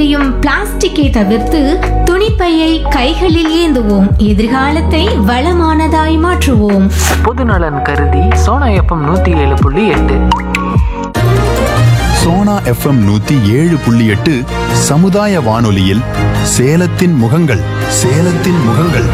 எரியும் பிளாஸ்டிக்கை தவிர்த்து துணிப்பையை கைகளில் ஏந்துவோம் எதிர்காலத்தை வளமானதாய் மாற்றுவோம் பொதுநலன் கருதி சோனா எஃப்எம் நூத்தி ஏழு புள்ளி எட்டு சோனா எஃப்எம் நூத்தி ஏழு புள்ளி எட்டு சமுதாய வானொலியில் சேலத்தின் முகங்கள் சேலத்தின் முகங்கள்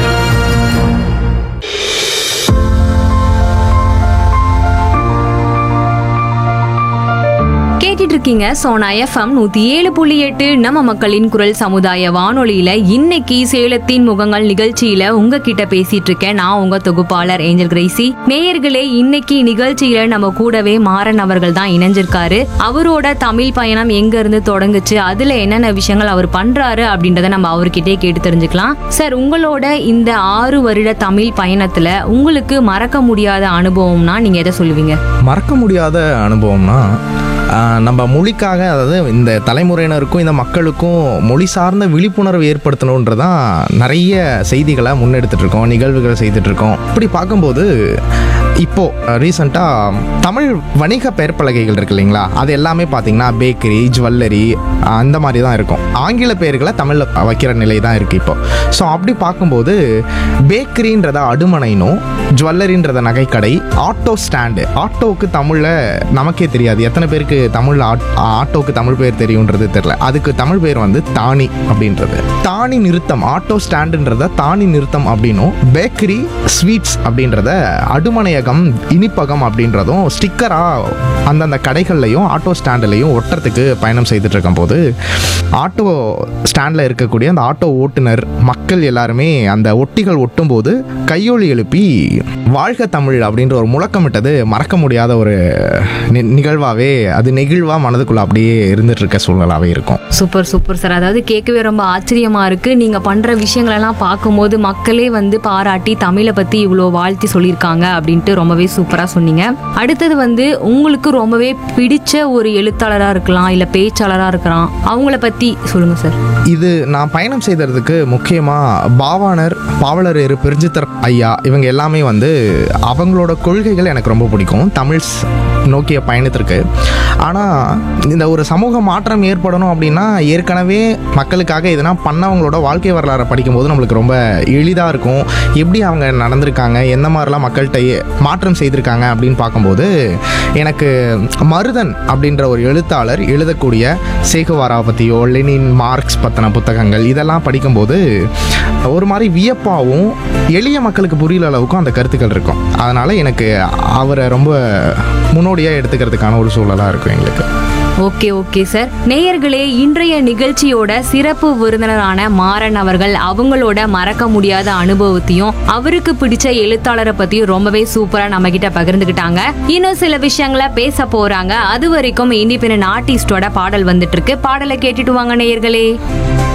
கேட்டுட்டு இருக்கீங்க சோனா எஃப்எம் நூத்தி ஏழு புள்ளி எட்டு நம்ம மக்களின் குரல் சமுதாய வானொலியில இன்னைக்கு சேலத்தின் முகங்கள் நிகழ்ச்சியில உங்ககிட்ட பேசிட்டு இருக்கேன் நான் உங்க தொகுப்பாளர் ஏஞ்சல் கிரேசி நேயர்களே இன்னைக்கு நிகழ்ச்சியில நம்ம கூடவே மாறன் அவர்கள் தான் இணைஞ்சிருக்காரு அவரோட தமிழ் பயணம் எங்க இருந்து தொடங்குச்சு அதுல என்னென்ன விஷயங்கள் அவர் பண்றாரு அப்படின்றத நம்ம அவர்கிட்டே கேட்டு தெரிஞ்சுக்கலாம் சார் உங்களோட இந்த ஆறு வருட தமிழ் பயணத்துல உங்களுக்கு மறக்க முடியாத அனுபவம்னா நீங்க எதை சொல்லுவீங்க மறக்க முடியாத அனுபவம்னா ஆஹ், நம்ம மொழிக்காக அதாவது இந்த தலைமுறையினருக்கும் இந்த மக்களுக்கும் மொழி சார்ந்த விழிப்புணர்வு ஏற்படுத்தணுன்றதான் நிறைய செய்திகளை முன்னெடுத்துட்டு இருக்கோம் நிகழ்வுகளை செய்துட்டு இருக்கோம் இப்படி பார்க்கும்போது இப்போ ரீசண்டாக தமிழ் வணிக பெயர் பலகைகள் இருக்கு இல்லைங்களா அது எல்லாமே பார்த்தீங்கன்னா பேக்கரி ஜுவல்லரி அந்த மாதிரி தான் இருக்கும் ஆங்கில பெயர்களை தமிழில் வைக்கிற நிலை தான் இருக்குது இப்போ ஸோ அப்படி பார்க்கும்போது பேக்கரின்றத அடுமனைனும் ஜுவல்லரின்றத நகைக்கடை ஆட்டோ ஸ்டாண்டு ஆட்டோவுக்கு தமிழில் நமக்கே தெரியாது எத்தனை பேருக்கு தமிழில் ஆட்டோவுக்கு தமிழ் பேர் தெரியுன்றது தெரில அதுக்கு தமிழ் பேர் வந்து தானி அப்படின்றது தானி நிறுத்தம் ஆட்டோ ஸ்டாண்டுன்றத தானி நிறுத்தம் அப்படின்னும் பேக்கரி ஸ்வீட்ஸ் அப்படின்றத அடுமனையகம் இனிப்பகம் அப்படின்றதும் ஸ்டிக்கராக அந்தந்த கடைகள்லையும் ஆட்டோ ஸ்டாண்டுலையும் ஒட்டுறதுக்கு பயணம் செய்துட்டு இருக்கும் போது ஆட்டோ ஸ்டாண்டில் இருக்கக்கூடிய அந்த ஆட்டோ ஓட்டுநர் மக்கள் எல்லாருமே அந்த ஒட்டிகள் ஒட்டும் போது கையொலி எழுப்பி வாழ்க தமிழ் அப்படின்ற ஒரு முழக்கமிட்டது மறக்க முடியாத ஒரு நி- நிகழ்வாவே அது நெகிழ்வா மனதுக்குள்ள அப்படியே இருந்துட்டு இருக்க சூழ்நிலாவே இருக்கும் சூப்பர் சூப்பர் சார் அதாவது கேட்கவே ரொம்ப ஆச்சரியமா இருக்கு நீங்க பண்ற விஷயங்களெல்லாம் பார்க்கும்போது மக்களே வந்து பாராட்டி தமிழை பத்தி இவ்வளோ வாழ்த்தி சொல்லியிருக்காங்க அப்படின்ட்டு ரொம்பவே சூப்பரா சொன்னீங்க அடுத்தது வந்து உங்களுக்கு ரொம்பவே பிடிச்ச ஒரு எழுத்தாளரா இருக்கலாம் இல்ல பேச்சாளரா இருக்கலாம் அவங்கள பத்தி சொல்லுங்க சார் இது நான் பயணம் செய்ததுக்கு முக்கியமாக பாவாணர் பாவலரேறு பெருஞ்சித்தர் ஐயா இவங்க எல்லாமே வந்து அவங்களோட கொள்கைகள் எனக்கு ரொம்ப பிடிக்கும் தமிழ் ஸ்- நோக்கிய பயணத்திற்கு ஆனால் இந்த ஒரு சமூக மாற்றம் ஏற்படணும் அப்படின்னா ஏற்கனவே மக்களுக்காக எதனா பண்ணவங்களோட வாழ்க்கை வரலாறை படிக்கும்போது நம்மளுக்கு ரொம்ப எளிதாக இருக்கும் எப்படி அவங்க நடந்திருக்காங்க எந்த மாதிரிலாம் மக்கள்கிட்ட ஏ- மாற்றம் செய்திருக்காங்க அப்படின்னு பார்க்கும்போது எனக்கு மருதன் அப்படின்ற ஒரு எழுத்தாளர் எழுதக்கூடிய சேகுவாரா பற்றியோ லெனின் மார்க்ஸ் பற்றின புத்தகங்கள் இதெல்லாம் படிக்கும்போது ஒரு மாதிரி வியப்பாகவும் எளிய மக்களுக்கு புரியல அளவுக்கும் அந்த கருத்துக்கள் இருக்கும் அதனால் எனக்கு அவரை ரொம்ப முன்னோடியாக எடுத்துக்கிறதுக்கான ஒரு சூழலாக இருக்கும் எங்களுக்கு ஓகே ஓகே சார் நேயர்களே இன்றைய நிகழ்ச்சியோட சிறப்பு விருந்தினரான மாறன் அவர்கள் அவங்களோட மறக்க முடியாத அனுபவத்தையும் அவருக்கு பிடிச்ச எழுத்தாளரை பத்தியும் ரொம்பவே சூப்பரா நம்ம கிட்ட பகிர்ந்துகிட்டாங்க இன்னும் சில விஷயங்களை பேச போறாங்க அது வரைக்கும் இண்டிபெண்டன்ட் ஆர்டிஸ்டோட பாடல் வந்துட்டு இருக்கு பாடலை கேட்டுட்டு வாங்க நேயர்களே